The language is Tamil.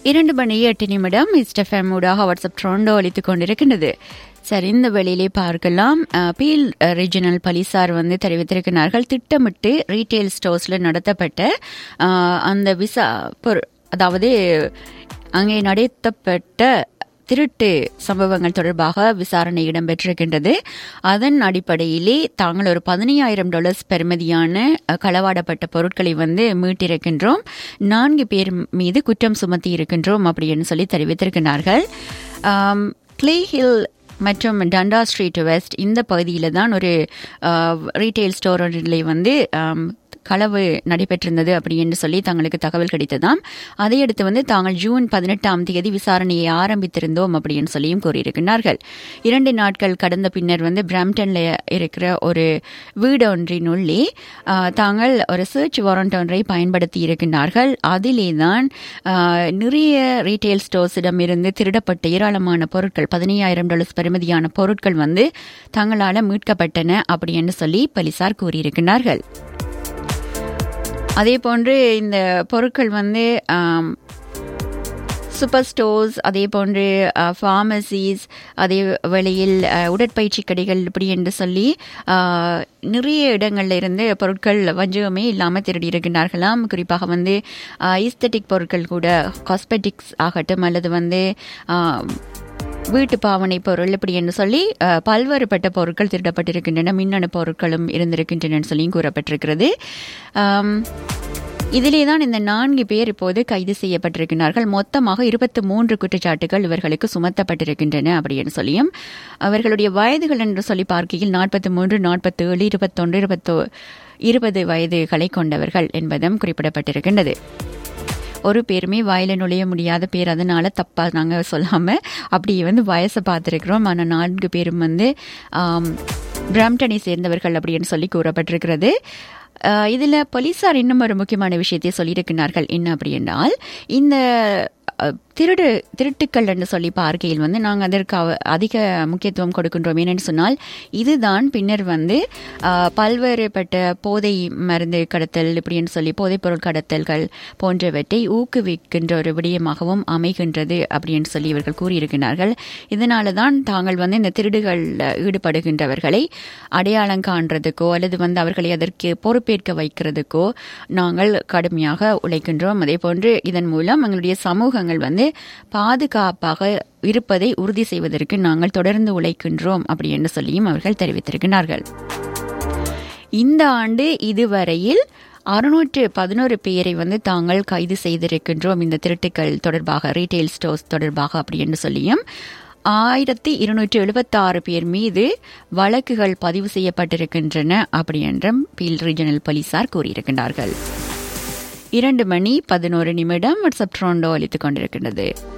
இரண்டு மணி எட்டு நிமிடம் இஸ்டஃபேம் ஊடாக வாட்ஸ்அப் ட்ரோண்டோ அளித்துக் கொண்டிருக்கின்றது சரி இந்த வெளியிலே பார்க்கலாம் அஹ், பீல் ரீஜனல் போலீசார் வந்து தெரிவித்திருக்கிறார்கள் திட்டமிட்டு ரீட்டைல் ஸ்டோர்ஸில் நடத்தப்பட்ட அஹ், அந்த விசா பொரு- அதாவது அங்கே நடத்தப்பட்ட திருட்டு சம்பவங்கள் தொடர்பாக விசாரணை இடம்பெற்றிருக்கின்றது அதன் அடிப்படையிலே தாங்கள் ஒரு பதினையாயிரம் டாலர்ஸ் பெறுமதியான அஹ், களவாடப்பட்ட பொருட்களை வந்து மீட்டிருக்கின்றோம் நான்கு பேர் மீது குற்றம் சுமத்தி இருக்கின்றோம் அப்படின்னு சொல்லி தெரிவித்திருக்கிறார்கள் ஆம், கிளே ஹில் மற்றும் டண்டா ஸ்ட்ரீட் வெஸ்ட் இந்த பகுதியில் தான் ஒரு ரீட்டைல் ஸ்டோர் ஒன்றிலே வந்து ஆம், களவு நடைபெற்றிருந்தது அப்படி என்று சொல்லி தங்களுக்கு தகவல் கிடைத்ததாம் அதையடுத்து வந்து தாங்கள் ஜூன் பதினெட்டாம் தேதி விசாரணையை ஆரம்பித்திருந்தோம் அப்படின்னு சொல்லியும் கூறியிருக்கிறார்கள் இரண்டு நாட்கள் கடந்த பின்னர் வந்து பிராம்டன்ல இருக்கிற ஒரு வீடு ஒன்றின் உள்ளே ஆ, தாங்கள் ஒரு சர்ச் வாரண்ட் ஒன்றை பயன்படுத்தி இருக்கின்றார்கள் அதிலே தான் ஆ, நிறைய ரீட்டைல் ஸ்டோர்ஸிடம் இருந்து திருடப்பட்ட ஏராளமான பொருட்கள் பதினையாயிரம் டாலர்ஸ் பெறுமதியான பொருட்கள் வந்து தங்களால் மீட்கப்பட்டன அப்படி என்று சொல்லி போலீசார் கூறியிருக்கிறார்கள் அதே போன்று இந்த பொருட்கள் வந்து ஆம், சூப்பர் ஸ்டோர்ஸ் அதே போன்று ஃபார்மசிஸ் அதே வேளையில் அஹ், உடற்பயிற்சி கடைகள் இப்படி என்று சொல்லி அஹ், நிறைய இடங்கள்ல இருந்து பொருட்கள் வஞ்சகமே இல்லாமல் திருடி இருக்கின்றார்களாம் குறிப்பாக வந்து ஈஸ்தட்டிக் பொருட்கள் கூட காஸ்மெட்டிக்ஸ் ஆகட்டும் அல்லது வந்து அஹ், வீட்டு பாவனை பொருள் இப்படி என்று சொல்லி அஹ், பல்வேறுபட்ட பொருட்கள் திருடப்பட்டிருக்கின்றன மின்னணு பொருட்களும் இருந்திருக்கின்றன சொல்லியும் கூறப்பட்டிருக்கிறது ஆம், இதிலே தான் இந்த நான்கு பேர் இப்போது கைது செய்யப்பட்டிருக்கிறார்கள் மொத்தமாக இருபத்தி மூன்று குற்றச்சாட்டுகள் இவர்களுக்கு சுமத்தப்பட்டிருக்கின்றன அப்படின்னு சொல்லியும் அவர்களுடைய வயதுகள் என்று சொல்லி பார்க்கையில் நாற்பத்தி மூன்று நாற்பத்தி ஏழு இருபத்தொன்று இருபத்தோ இருபது வயதுகளை கொண்டவர்கள் என்பதும் குறிப்பிடப்பட்டிருக்கின்றது ஒரு பேருமே வாயில நுழைய முடியாத பேர் அதனால தப்பா நாங்கள் சொல்லாம அப்படியே வந்து வயசை பார்த்துருக்கிறோம் ஆனால் நான்கு பேரும் வந்து ஆம், பிராம்டனை சேர்ந்தவர்கள் அப்படின்னு சொல்லி கூறப்பட்டிருக்கிறது அஹ், இதுல போலீசார் இன்னும் ஒரு முக்கியமான விஷயத்தை சொல்லியிருக்கிறார்கள் என்ன அப்படி என்றால் இந்த அஹ், திருடு திருட்டுக்கள் என்று சொல்லி பார்க்கையில் வந்து நாங்கள் அதற்கு அவ- அதிக முக்கியத்துவம் கொடுக்கின்றோம் ஏனென்று சொன்னால் இதுதான் பின்னர் வந்து அஹ், பல்வேறுபட்ட போதை மருந்து கடத்தல் இப்படின்னு சொல்லி போதைப் பொருள் கடத்தல்கள் போன்றவற்றை ஊக்குவிக்கின்ற ஒரு விடயமாகவும் அமைகின்றது அப்படின்னு சொல்லி இவர்கள் கூறியிருக்கிறார்கள் இதனால தான் தாங்கள் வந்து இந்த திருடுகளில் ஈடுபடுகின்றவர்களை அடையாளம் காண்றதுக்கோ அல்லது வந்து அவர்களை அதற்கு பொறுப்பேற்க வைக்கிறதுக்கோ நாங்கள் கடுமையாக உழைக்கின்றோம் அதே போன்று இதன் மூலம் எங்களுடைய சமூகங்கள் வந்து பாதுகாப்பாக இருப்பதை உறுதி செய்வதற்கு நாங்கள் தொடர்ந்து உழைக்கின்றோம் அப்படி என்று சொல்லியும் அவர்கள் தெரிவித்திருக்கிறார்கள் இந்த ஆண்டு இதுவரையில் அறுநூற்று பதினோரு பேரை வந்து தாங்கள் கைது செய்திருக்கின்றோம் இந்த திருட்டுக்கள் தொடர்பாக ரீட்டைல் ஸ்டோர்ஸ் தொடர்பாக அப்படி என்று சொல்லியும் ஆயிரத்தி இருநூற்று எழுபத்தாறு பேர் மீது வழக்குகள் பதிவு செய்யப்பட்டிருக்கின்றன அப்படி என்றும் பீல் ரீஜனல் போலீசார் கூறியிருக்கின்றார்கள் இரண்டு மணி பதினோரு நிமிடம் வாட்ஸ்அப் ட்ரோண்டோ அளித்துக் கொண்டிருக்கின்றது